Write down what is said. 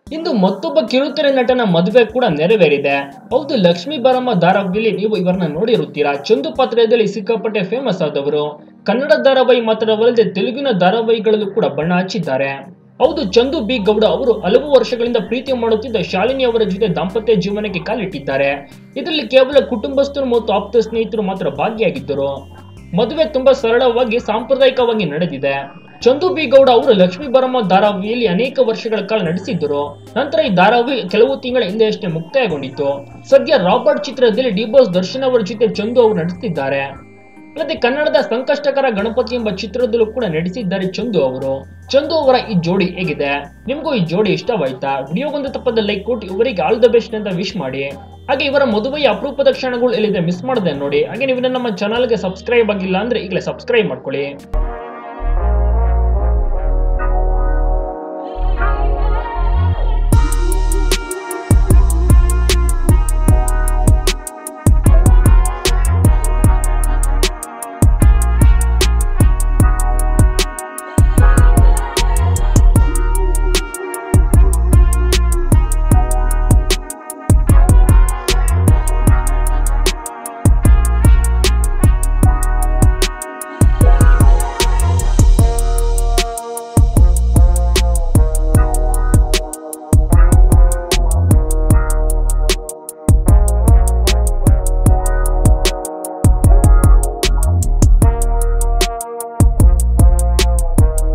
ಇಂದು ಮತ್ತೊಬ್ಬ ಕಿರುತೆರೆ ನಟನ ಮದುವೆ ಕೂಡ ನೆರವೇರಿದೆ ಹೌದು ಲಕ್ಷ್ಮೀ ಬಾರಮ್ಮ ಧಾರಾವಾಹಿಯಲ್ಲಿ ನೀವು ಇವರನ್ನ ನೋಡಿರುತ್ತೀರಾ ಚಂದು ಪಾತ್ರದಲ್ಲಿ ಸಿಕ್ಕಾಪಟ್ಟೆ ಫೇಮಸ್ ಆದವರು ಕನ್ನಡ ಧಾರಾವಾಹಿ ಮಾತ್ರವಲ್ಲದೆ ತೆಲುಗಿನ ಧಾರಾವಾಹಿಗಳಲ್ಲೂ ಕೂಡ ಬಣ್ಣ ಹಚ್ಚಿದ್ದಾರೆ ಹೌದು ಚಂದು ಬಿ ಗೌಡ ಅವರು ಹಲವು ವರ್ಷಗಳಿಂದ ಪ್ರೀತಿ ಮಾಡುತ್ತಿದ್ದ ಶಾಲಿನಿ ಅವರ ಜೊತೆ ದಾಂಪತ್ಯ ಜೀವನಕ್ಕೆ ಕಾಲಿಟ್ಟಿದ್ದಾರೆ ಇದರಲ್ಲಿ ಕೇವಲ ಕುಟುಂಬಸ್ಥರು ಮತ್ತು ಆಪ್ತ ಸ್ನೇಹಿತರು ಮಾತ್ರ ಭಾಗಿಯಾಗಿದ್ದರು ಮದುವೆ ತುಂಬಾ ಸರಳವಾಗಿ ಸಾಂಪ್ರದಾಯಿಕವಾಗಿ ನಡೆದಿದೆ ಚಂದು ಬಿ ಗೌಡ ಅವರು ಲಕ್ಷ್ಮೀ ಬರಮ್ಮ ಧಾರಾವಾಹಿಯಲ್ಲಿ ಅನೇಕ ವರ್ಷಗಳ ಕಾಲ ನಡೆಸಿದ್ದರು ನಂತರ ಈ ಧಾರಾವಾಹಿ ಕೆಲವು ತಿಂಗಳ ಹಿಂದೆ ಅಷ್ಟೇ ಮುಕ್ತಾಯಗೊಂಡಿತ್ತು ಸದ್ಯ ರಾಬರ್ಟ್ ಚಿತ್ರದಲ್ಲಿ ಡಿ ಬಾಸ್ ದರ್ಶನ್ ಅವರ ಜೊತೆ ಚಂದು ಅವರು ನಟಿಸುತ್ತಿದ್ದಾರೆ ಅಲ್ಲದೆ ಕನ್ನಡದ ಸಂಕಷ್ಟಕರ ಗಣಪತಿ ಎಂಬ ಚಿತ್ರದಲ್ಲೂ ಕೂಡ ನಟಿಸಿದ್ದಾರೆ ಚಂದು ಅವರು ಚಂದು ಅವರ ಈ ಜೋಡಿ ಹೇಗಿದೆ ನಿಮಗೂ ಈ ಜೋಡಿ ಇಷ್ಟವಾಯ್ತಾ ವಿಡಿಯೋಗೊಂದು ತಪ್ಪದ ಲೈಕ್ ಕೊಟ್ಟು ಇವರಿಗೆ ಆಲ್ ದ ಬೆಸ್ಟ್ ಅಂತ ವಿಶ್ ಮಾಡಿ ಹಾಗೆ ಇವರ ಮದುವೆಯ ಅಪರೂಪದ ಕ್ಷಣಗಳು ಎಲ್ಲಿದೆ ಮಿಸ್ ಮಾಡದೆ ನೋಡಿ ಹಾಗೆ ನೀವು ನಮ್ಮ ಚಾನಲ್ಗೆ ಸಬ್ಸ್ಕ್ರೈಬ್ ಆಗಿಲ್ಲ ಅಂದ್ರೆ ಈಗಲೇ ಸಬ್ಸ್ಕ್ರೈಬ್ ಮಾಡ್ಕೊಳ್ಳಿ